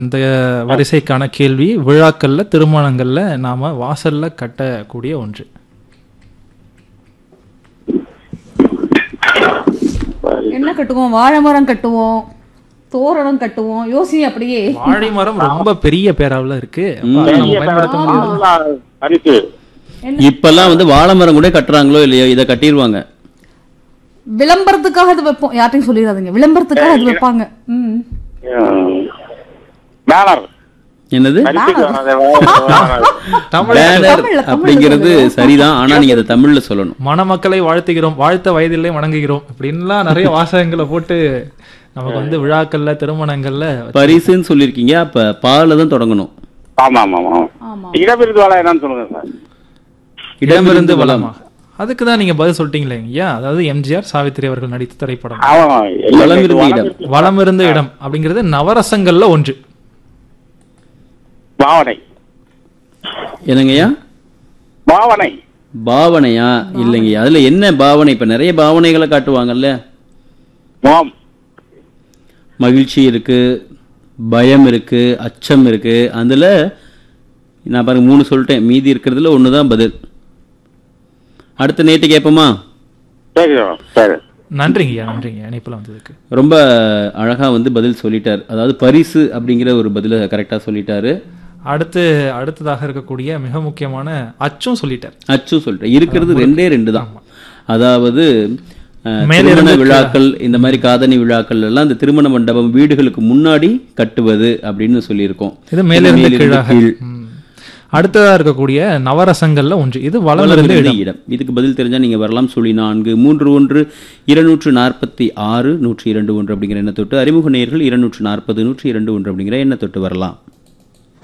இந்த வரிசைக்கான கேள்வி விழாக்கள்ல திருமணங்கள்ல நாம வாசல்ல கட்டக்கூடிய ஒன்று என்ன கட்டுவோம் வாழை மரம் கட்டுவோம் தோரணம் கட்டுவோம் யோசி அப்படியே வாழை மரம் ரொம்ப பெரிய பேராவுல இருக்கு அப்ப அதை நம்ம பயன்படுத்த முடியாது பரிசு இப்பெல்லாம் வந்து வாழை மரம் கூட கட்டுறாங்களோ இல்லையோ இதை கட்டிடுவாங்க விளம்பரத்துக்காக இது வைப்போம் யார்ட்டையும் சொல்லிடாதீங்க விளம்பரத்துக்காக இது வைப்பாங்க ம் பேனர் என்னது பரிசுக்கு வராது, வராது. தமிழ் பேனர் தமிழ்ல, தமிழ்ல அப்படிங்கிறது சரிதான் ஆனா நீங்க அதை தமிழ்ல சொல்லணும் மணமக்களை வாழ்த்துகிறோம் வாழ்த்த வயதில்லை வணங்குகிறோம் இப்படின்லாம் நிறைய வாசகங்களை போட்டு நமக்கு வந்து விழாக்கள்ல திருமணங்கள்ல பரிசுன்னு சொல்லியிருக்கீங்க அப்ப பால தான் தொடங்கணும் ஆமா ஆமா ஆமா ஆமா இடவிருது வேலை என்னன்னு சொல்லுங்க சார் இடமிருந்து வளமா அதுக்கு தான் நீங்க பதில் சொல்லிட்டீங்களே ஐயா அதாவது எம்ஜிஆர் சாவித்திரி அவர்கள் நடித்த திரைப்படம் ஆமா வளமிருந்த இடம். வளமிருந்த இடம் அப்படிங்கிறது நவரசங்கள்ல ஒன்று பாவனை என்னங்கய்யா பாவனை பாவனையா இல்லைங்க அதுல என்ன பாவனை இப்ப நிறைய பாவனைகளை காட்டுவாங்கல்ல மோம் மகிழ்ச்சி இருக்கு பயம் இருக்கு அச்சம் இருக்கு அதுல நான் பாருங்க மூணு சொல்லிட்டேன் மீதி இருக்கிறதுல ஒண்ணுதான் பதில் அடுத்த நேட்டு கேட்போமா சரி சரி நன்றிங்க ஐயா நன்றிங்க இணைப்புல வந்ததுக்கு ரொம்ப அழகா வந்து பதில் சொல்லிட்டார் அதாவது பரிசு அப்படிங்கிற ஒரு பதில கரெக்டா சொல்லிட்டாரு அடுத்து அடுத்ததாக இருக்கக்கூடிய மிக முக்கியமான அச்சும் சொல்லிட்டார் அச்சு சொல்லிட்டேன் இருக்கிறது ரெண்டே ரெண்டு தான் அதாவது அஹ், மேலிருந்து திருமண கீழே. விழாக்கள் இந்த மாதிரி காதணி விழாக்கள் எல்லாம் இந்த திருமண மண்டபம் வீடுகளுக்கு முன்னாடி கட்டுவது அப்படின்னு சொல்லியிருக்கோம் இது மேலிருந்து மேலிருந்து கீழாக கீழ். ம். அடுத்ததா இருக்கக்கூடிய நவரசங்கள்ல ஒன்று இது வளமிருந்து வளமிருந்து இடம் இடம் இதுக்கு பதில் தெரிஞ்சா நீங்க வரலாம் சொல்லி நான்கு மூன்று ஒன்று இருநூற்று நாற்பத்தி ஆறு நூற்றி இரண்டு ஒன்று அப்படிங்கிற எண்ணை தொட்டு அறிமுக நேயர்கள் இருநூற்று நாற்பது நூற்றி இரண்டு ஒன்று அப்படிங்கிற எண்ணை தொட்டு வரலாம்